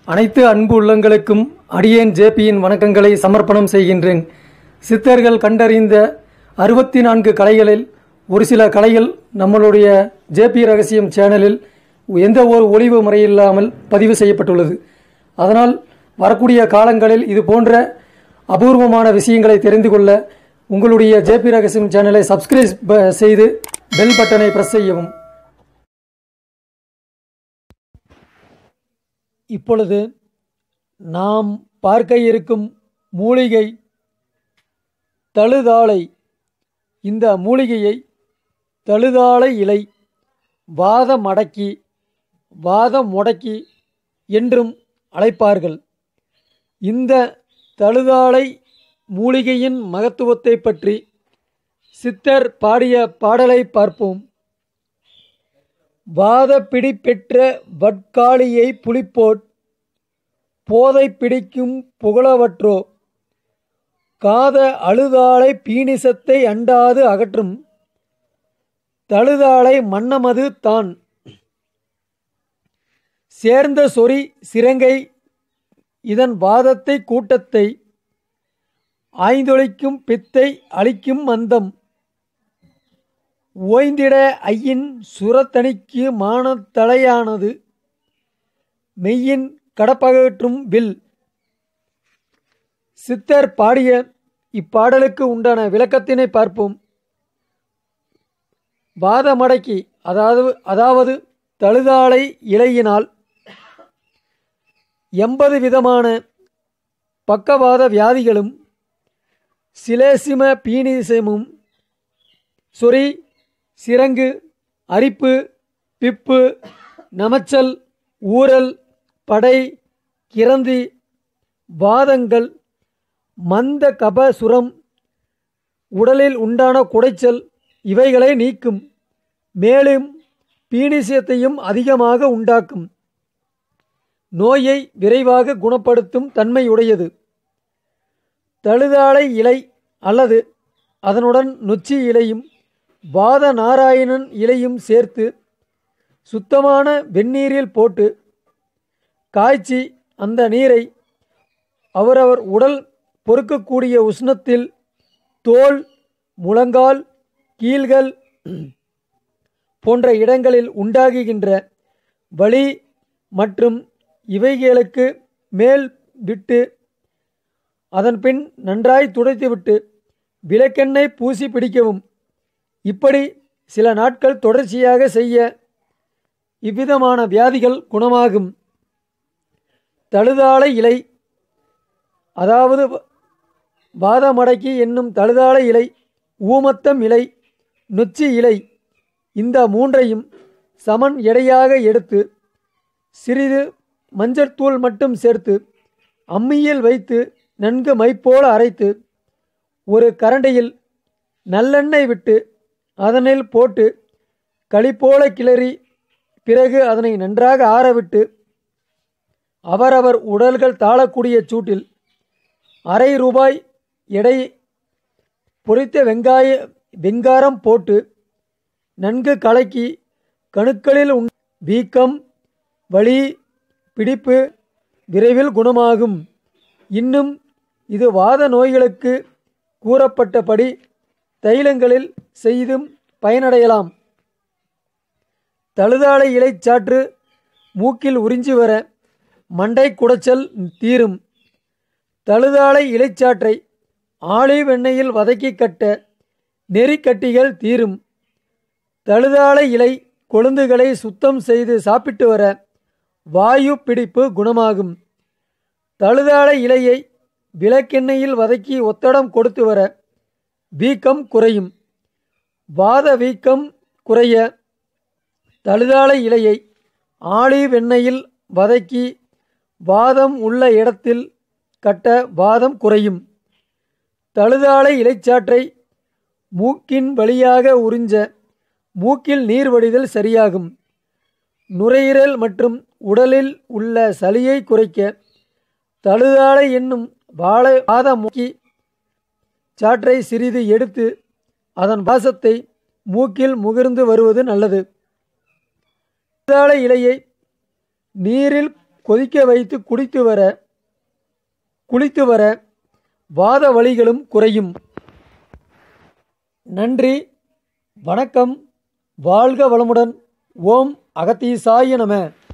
அனைத்து அன்பு உள்ளங்களுக்கும் அடியேன் ஜேபியின் வணக்கங்களை சமர்ப்பணம் செய்கின்றேன் சித்தர்கள் கண்டறிந்த அறுபத்தி நான்கு கலைகளில் ஒரு சில கலைகள் நம்மளுடைய ஜேபி ரகசியம் சேனலில் எந்த ஒரு ஒளிவு முறையில்லாமல் பதிவு செய்யப்பட்டுள்ளது அதனால் வரக்கூடிய காலங்களில் இது போன்ற அபூர்வமான விஷயங்களை தெரிந்து கொள்ள உங்களுடைய ஜேபி ரகசியம் சேனலை சப்ஸ்கிரைப் செய்து பெல் பட்டனை பிரஸ் செய்யவும் இப்பொழுது நாம் பார்க்க இருக்கும் மூலிகை தழுதாழை இந்த மூலிகையை தழுதாழை இலை வாத மடக்கி வாத முடக்கி என்றும் அழைப்பார்கள் இந்த தழுதாழை மூலிகையின் மகத்துவத்தை பற்றி சித்தர் பாடிய பாடலை பார்ப்போம் வாதப்பிடி பெற்ற வட்காளியை புலிப்போட் போதை பிடிக்கும் புகழவற்றோ காத அழுதாளை பீனிசத்தை அண்டாது அகற்றும் தழுதாளை மன்னமது தான் சேர்ந்த சொறி சிரங்கை இதன் வாதத்தை கூட்டத்தை ஆய்ந்தொழிக்கும் பித்தை அளிக்கும் மந்தம் ஓய்ந்திட ஐயின் சுரத்தணிக்கு மானத்தலையானது மெய்யின் கடப்பகற்றும் வில் சித்தர் பாடிய இப்பாடலுக்கு உண்டான விளக்கத்தினை பார்ப்போம் வாதமடக்கி அதாவது அதாவது தழுதாளை இலையினால் எண்பது விதமான பக்கவாத வியாதிகளும் சிலேசிம பீனிசமும் சொறி சிரங்கு அரிப்பு பிப்பு நமச்சல் ஊரல் படை கிரந்தி வாதங்கள் மந்த கபசுரம் உடலில் உண்டான குடைச்சல் இவைகளை நீக்கும் மேலும் பீனிசியத்தையும் அதிகமாக உண்டாக்கும் நோயை விரைவாக குணப்படுத்தும் தன்மையுடையது தழுதாழை இலை அல்லது அதனுடன் நொச்சி இலையும் வாத நாராயணன் இலையும் சேர்த்து சுத்தமான வெந்நீரில் போட்டு காய்ச்சி அந்த நீரை அவரவர் உடல் பொறுக்கக்கூடிய உஷ்ணத்தில் தோல் முழங்கால் கீழ்கள் போன்ற இடங்களில் உண்டாகுகின்ற வலி மற்றும் இவைகளுக்கு மேல் விட்டு அதன்பின் நன்றாய் துடைத்துவிட்டு விளக்கெண்ணெய் பூசி பிடிக்கவும் இப்படி சில நாட்கள் தொடர்ச்சியாக செய்ய இவ்விதமான வியாதிகள் குணமாகும் தழுதாழை இலை அதாவது வாதமடக்கி என்னும் தழுதாழை இலை ஊமத்தம் இலை நொச்சி இலை இந்த மூன்றையும் சமன் எடையாக எடுத்து சிறிது மஞ்சத்தூள் மட்டும் சேர்த்து அம்மியில் வைத்து நன்கு மைப்போல அரைத்து ஒரு கரண்டியில் நல்லெண்ணெய் விட்டு அதனில் போட்டு களிப்போல கிளறி பிறகு அதனை நன்றாக ஆறவிட்டு அவரவர் உடல்கள் தாழக்கூடிய சூட்டில் அரை ரூபாய் எடை பொரித்த வெங்காய வெங்காரம் போட்டு நன்கு கலக்கி கணுக்களில் உண் வீக்கம் வலி பிடிப்பு விரைவில் குணமாகும் இன்னும் இது வாத நோய்களுக்கு கூறப்பட்டபடி தைலங்களில் செய்தும் பயனடையலாம் தழுதாழை இலைச்சாற்று மூக்கில் உறிஞ்சி வர மண்டை குடைச்சல் தீரும் தழுதாழை இலைச்சாற்றை ஆலிவ் எண்ணெயில் வதக்கி கட்ட நெறிக்கட்டிகள் தீரும் தழுதாழை இலை கொழுந்துகளை சுத்தம் செய்து சாப்பிட்டு வர வாயு பிடிப்பு குணமாகும் தழுதாழை இலையை விளக்கெண்ணெயில் வதக்கி ஒத்தடம் கொடுத்து வர வீக்கம் குறையும் வாத வீக்கம் குறைய தழுதாழை இலையை ஆலிவ் எண்ணெயில் வதக்கி வாதம் உள்ள இடத்தில் கட்ட வாதம் குறையும் தழுதாழை இலைச்சாற்றை மூக்கின் வழியாக உறிஞ்ச மூக்கில் நீர் வடிதல் சரியாகும் நுரையீரல் மற்றும் உடலில் உள்ள சளியை குறைக்க தழுதாழை என்னும் வாழை வாத மூக்கி சாற்றை சிறிது எடுத்து அதன் வாசத்தை மூக்கில் முகிர்ந்து வருவது நல்லது தழுதாழை இலையை நீரில் கொதிக்க வைத்து குடித்து வர குளித்து வர வாத வலிகளும் குறையும் நன்றி வணக்கம் வாழ்க வளமுடன் ஓம் அகத்தீசாய நம